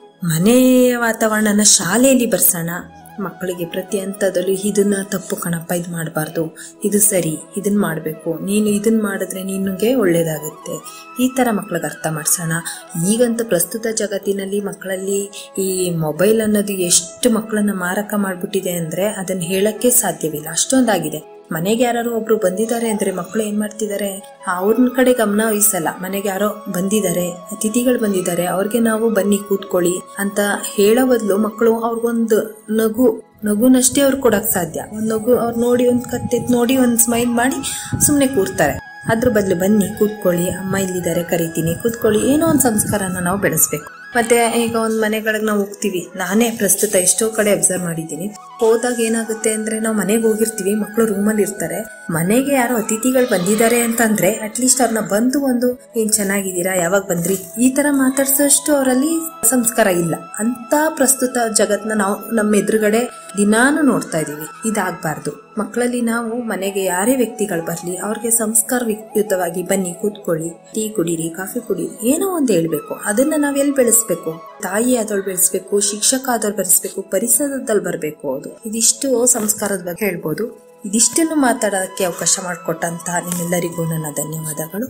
ಮನೆಯ ವಾತಾವರಣನ ಶಾಲೆಯಲ್ಲಿ ಬರ್ಸೋಣ ಮಕ್ಕಳಿಗೆ ಪ್ರತಿ ಹಂತದಲ್ಲೂ ಇದನ್ನ ತಪ್ಪು ಕಣಪ್ಪ ಇದು ಮಾಡಬಾರ್ದು ಇದು ಸರಿ ಇದನ್ನ ಮಾಡಬೇಕು ನೀನು ಇದನ್ನ ಮಾಡಿದ್ರೆ ನಿನಗೆ ಒಳ್ಳೇದಾಗುತ್ತೆ ಈ ಥರ ಮಕ್ಳಿಗೆ ಅರ್ಥ ಮಾಡಿಸೋಣ ಈಗಂತೂ ಪ್ರಸ್ತುತ ಜಗತ್ತಿನಲ್ಲಿ ಮಕ್ಕಳಲ್ಲಿ ಈ ಮೊಬೈಲ್ ಅನ್ನೋದು ಎಷ್ಟು ಮಕ್ಕಳನ್ನ ಮಾರಕ ಮಾಡಿಬಿಟ್ಟಿದೆ ಅಂದರೆ ಅದನ್ನು ಹೇಳಕ್ಕೆ ಸಾಧ್ಯವಿಲ್ಲ ಅಷ್ಟೊಂದಾಗಿದೆ ಮನೆಗೆ ಯಾರು ಒಬ್ರು ಬಂದಿದ್ದಾರೆ ಅಂದ್ರೆ ಮಕ್ಕಳು ಏನ್ ಮಾಡ್ತಿದ್ದಾರೆ ಅವ್ರನ್ನ ಕಡೆ ಗಮನ ವಹಿಸಲ್ಲ ಮನೆಗೆ ಯಾರೋ ಬಂದಿದ್ದಾರೆ ಅತಿಥಿಗಳು ಬಂದಿದ್ದಾರೆ ಅವ್ರಿಗೆ ನಾವು ಬನ್ನಿ ಕೂತ್ಕೊಳ್ಳಿ ಅಂತ ಹೇಳೋ ಬದಲು ಮಕ್ಕಳು ಅವ್ರಿಗೊಂದು ನಗು ನಗುನಷ್ಟೇ ಅವ್ರು ಕೊಡಕ್ ಸಾಧ್ಯ ಒಂದ್ ನಗು ಅವ್ರು ನೋಡಿ ಒಂದ್ ಕತ್ತೆ ನೋಡಿ ಒಂದ್ ಸ್ಮೈಲ್ ಮಾಡಿ ಸುಮ್ಮನೆ ಕೂರ್ತಾರೆ ಅದ್ರ ಬದಲು ಬನ್ನಿ ಕೂತ್ಕೊಳ್ಳಿ ಅಮ್ಮ ಇಲ್ಲಿದ್ದಾರೆ ಕರಿತೀನಿ ಕೂತ್ಕೊಳ್ಳಿ ಏನೋ ಒಂದು ಸಂಸ್ಕಾರನ ನಾವು ಬೆಳೆಸ್ಬೇಕು ಮತ್ತೆ ಈಗ ಒಂದ್ ಮನೆಗಳಿಗೆ ನಾವು ಹೋಗ್ತೀವಿ ನಾನೇ ಪ್ರಸ್ತುತ ಎಷ್ಟೋ ಕಡೆ ಅಬ್ಸರ್ವ್ ಮಾಡಿದ್ದೀನಿ ಹೋದಾಗ ಏನಾಗುತ್ತೆ ಅಂದ್ರೆ ನಾವು ಮನೆಗೆ ಹೋಗಿರ್ತೀವಿ ಮಕ್ಕಳು ರೂಮಲ್ಲಿ ಇರ್ತಾರೆ ಮನೆಗೆ ಯಾರೋ ಅತಿಥಿಗಳು ಬಂದಿದ್ದಾರೆ ಅಂತಂದ್ರೆ ಅಟ್ಲೀಸ್ಟ್ ಅವ್ರನ್ನ ಬಂದು ಒಂದು ಏನ್ ಚೆನ್ನಾಗಿದ್ದೀರಾ ಯಾವಾಗ ಬಂದ್ರಿ ಈ ತರ ಮಾತಾಡ್ಸೋಷ್ಟು ಅವರಲ್ಲಿ ಸಂಸ್ಕಾರ ಇಲ್ಲ ಅಂತ ಪ್ರಸ್ತುತ ಜಗತ್ನ ನಾವು ನಮ್ಮ ಎದುರುಗಡೆ ದಿನಾನು ನೋಡ್ತಾ ಇದೀವಿ ಇದಾಗಬಾರ್ದು ಮಕ್ಕಳಲ್ಲಿ ನಾವು ಮನೆಗೆ ಯಾರೇ ವ್ಯಕ್ತಿಗಳು ಬರಲಿ ಅವ್ರಿಗೆ ಸಂಸ್ಕಾರಯುತವಾಗಿ ಬನ್ನಿ ಕೂತ್ಕೊಳ್ಳಿ ಟೀ ಕುಡೀರಿ ಕಾಫಿ ಕುಡೀರಿ ಏನೋ ಒಂದು ಹೇಳ್ಬೇಕು ಅದನ್ನ ನಾವ್ ಎಲ್ಲಿ ಬೆಳೆಸ್ಬೇಕು ತಾಯಿ ಆದವ್ಳು ಬೆಳೆಸ್ಬೇಕು ಶಿಕ್ಷಕ ಆದವ್ರು ಬೆಳೆಸ್ಬೇಕು ಪರಿಸರದಲ್ಲಿ ಬರಬೇಕು ಅದು ಇದಿಷ್ಟು ಸಂಸ್ಕಾರದ ಬಗ್ಗೆ ಹೇಳ್ಬೋದು ಇದಿಷ್ಟನ್ನು ಮಾತಾಡೋದಕ್ಕೆ ಅವಕಾಶ ಮಾಡಿಕೊಟ್ಟಂತ ನಿಮ್ಮೆಲ್ಲರಿಗೂ ನನ್ನ ಧನ್ಯವಾದಗಳು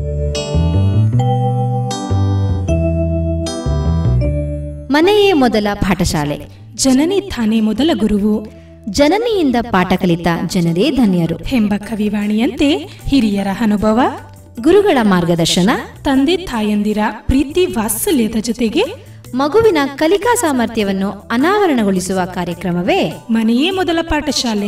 ಮನೆಯೇ ಮೊದಲ ಪಾಠಶಾಲೆ ಜನನಿ ತಾನೇ ಮೊದಲ ಗುರುವು ಜನನಿಯಿಂದ ಪಾಠ ಕಲಿತ ಜನರೇ ಧನ್ಯರು ಎಂಬ ಕವಿವಾಣಿಯಂತೆ ಹಿರಿಯರ ಅನುಭವ ಗುರುಗಳ ಮಾರ್ಗದರ್ಶನ ತಂದೆ ತಾಯಂದಿರ ಪ್ರೀತಿ ವಾತ್ಸಲ್ಯದ ಜೊತೆಗೆ ಮಗುವಿನ ಕಲಿಕಾ ಸಾಮರ್ಥ್ಯವನ್ನು ಅನಾವರಣಗೊಳಿಸುವ ಕಾರ್ಯಕ್ರಮವೇ ಮನೆಯೇ ಮೊದಲ ಪಾಠಶಾಲೆ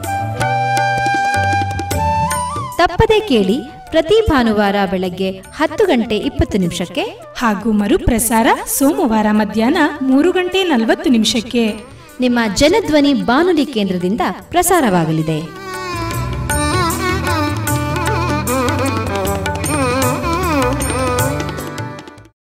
ತಪ್ಪದೆ ಕೇಳಿ ಪ್ರತಿ ಭಾನುವಾರ ಬೆಳಗ್ಗೆ ಹತ್ತು ಗಂಟೆ ಇಪ್ಪತ್ತು ನಿಮಿಷಕ್ಕೆ ಹಾಗೂ ಮರುಪ್ರಸಾರ ಸೋಮವಾರ ಮಧ್ಯಾಹ್ನ ಮೂರು ಗಂಟೆ ನಲವತ್ತು ನಿಮಿಷಕ್ಕೆ ನಿಮ್ಮ ಜನಧ್ವನಿ ಬಾನುಲಿ ಕೇಂದ್ರದಿಂದ ಪ್ರಸಾರವಾಗಲಿದೆ